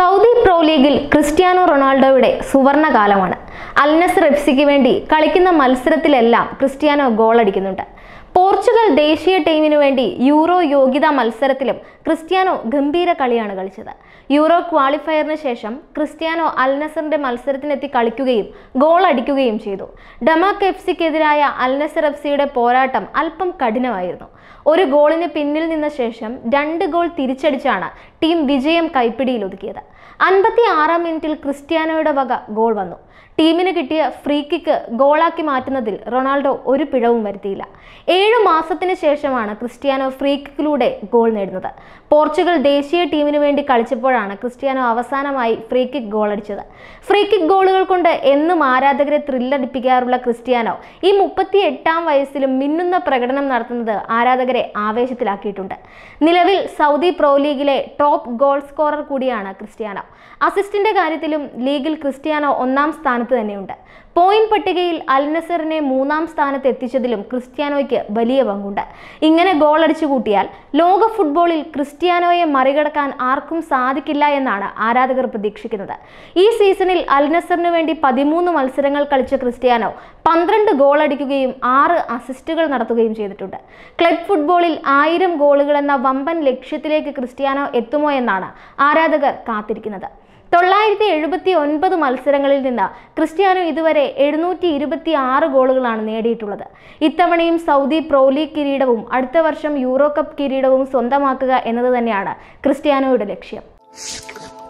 Saudi pro ലീഗിൽ Cristiano റൊണാൾഡോയുടെ സുവർണ കാലമാണ് അൽ നസർ എഫ് സിക്ക് വേണ്ടി കളിക്കുന്ന മത്സരത്തിലെല്ലാം ക്രിസ്ത്യാനോ ഗോളടിക്കുന്നുണ്ട് പോർച്ചുഗൽ ദേശീയ ടീമിനു വേണ്ടി യൂറോ യോഗ്യതാ മത്സരത്തിലും ക്രിസ്ത്യാനോ ഗംഭീര കളിയാണ് കളിച്ചത് യൂറോ ക്വാളിഫയറിന് ശേഷം ക്രിസ്ത്യാനോ അൽ നസറിന്റെ മത്സരത്തിനെത്തി കളിക്കുകയും ഗോൾ അടിക്കുകയും ചെയ്തു ഡമാക് എഫ് സിക്കെതിരായ അൽ നസർ എഫ് സിയുടെ പോരാട്ടം അല്പം കഠിനമായിരുന്നു ഒരു ഗോളിന് പിന്നിൽ നിന്ന ശേഷം രണ്ട് ഗോൾ തിരിച്ചടിച്ചാണ് ടീം വിജയം കൈപ്പിടിയിൽ ഒതുക്കിയത് അൻപത്തി ആറാം മിനിറ്റിൽ ക്രിസ്ത്യാനോയുടെ വക ഗോൾ വന്നു ടീമിന് കിട്ടിയ ഫ്രീ കിക്ക് ഗോളാക്കി മാറ്റുന്നതിൽ റൊണാൾഡോ ഒരു പിഴവും വരുത്തിയില്ല ഏഴു മാസത്തിന് ശേഷമാണ് ക്രിസ്ത്യാനോ ഫ്രീ കിക്കിലൂടെ ഗോൾ നേടുന്നത് പോർച്ചുഗൽ ദേശീയ ടീമിന് വേണ്ടി കളിച്ചപ്പോഴാണ് ക്രിസ്ത്യാനോ അവസാനമായി ഫ്രീ കിക്ക് ഗോൾ അടിച്ചത് ഫ്രീ കിക്ക് ഗോളുകൾ കൊണ്ട് എന്നും ആരാധകരെ ത്രില്ലടിപ്പിക്കാറുള്ള ക്രിസ്ത്യാനോ ഈ മുപ്പത്തി എട്ടാം വയസ്സിലും മിന്നുന്ന പ്രകടനം നടത്തുന്നത് ആരാധകരെ ആവേശത്തിലാക്കിയിട്ടുണ്ട് നിലവിൽ സൗദി പ്രോ ലീഗിലെ ടോപ്പ് ഗോൾ സ്കോറർ കൂടിയാണ് ക്രിസ്ത്യാനോ അസിസ്റ്റിന്റെ കാര്യത്തിലും ലീഗിൽ ക്രിസ്ത്യാനോ ഒന്നാം സ്ഥാനത്ത് തന്നെയുണ്ട് പോയിന്റ് പട്ടികയിൽ അൽ നസറിനെ മൂന്നാം സ്ഥാനത്ത് എത്തിച്ചതിലും ക്രിസ്ത്യാനോയ്ക്ക് വലിയ പങ്കുണ്ട് ഇങ്ങനെ ഗോൾ അടിച്ചു കൂട്ടിയാൽ ലോക ഫുട്ബോളിൽ ക്രിസ്ത്യാനോയെ മറികടക്കാൻ ആർക്കും സാധിക്കില്ല എന്നാണ് ആരാധകർ പ്രതീക്ഷിക്കുന്നത് ഈ സീസണിൽ അൽ നസറിന് വേണ്ടി പതിമൂന്ന് മത്സരങ്ങൾ കളിച്ച ക്രിസ്ത്യാനോ പന്ത്രണ്ട് ഗോൾ അടിക്കുകയും ആറ് അസിസ്റ്റുകൾ നടത്തുകയും ചെയ്തിട്ടുണ്ട് ക്ലബ് ഫുട്ബോളിൽ ആയിരം ഗോളുകൾ എന്ന വമ്പൻ ലക്ഷ്യത്തിലേക്ക് ക്രിസ്ത്യാനോ എത്തുമോ എന്നാണ് ആരാധകർ കാത്തിരിക്കുന്നത് തൊള്ളായിരത്തി എഴുപത്തി ഒൻപത് മത്സരങ്ങളിൽ നിന്ന് ക്രിസ്ത്യാനോ ഇതുവരെ എഴുന്നൂറ്റി ഇരുപത്തി ആറ് ഗോളുകളാണ് നേടിയിട്ടുള്ളത് ഇത്തവണയും സൗദി പ്രോ ലീഗ് കിരീടവും അടുത്ത വർഷം യൂറോ കപ്പ് കിരീടവും സ്വന്തമാക്കുക എന്നത് തന്നെയാണ് ക്രിസ്ത്യാനോയുടെ ലക്ഷ്യം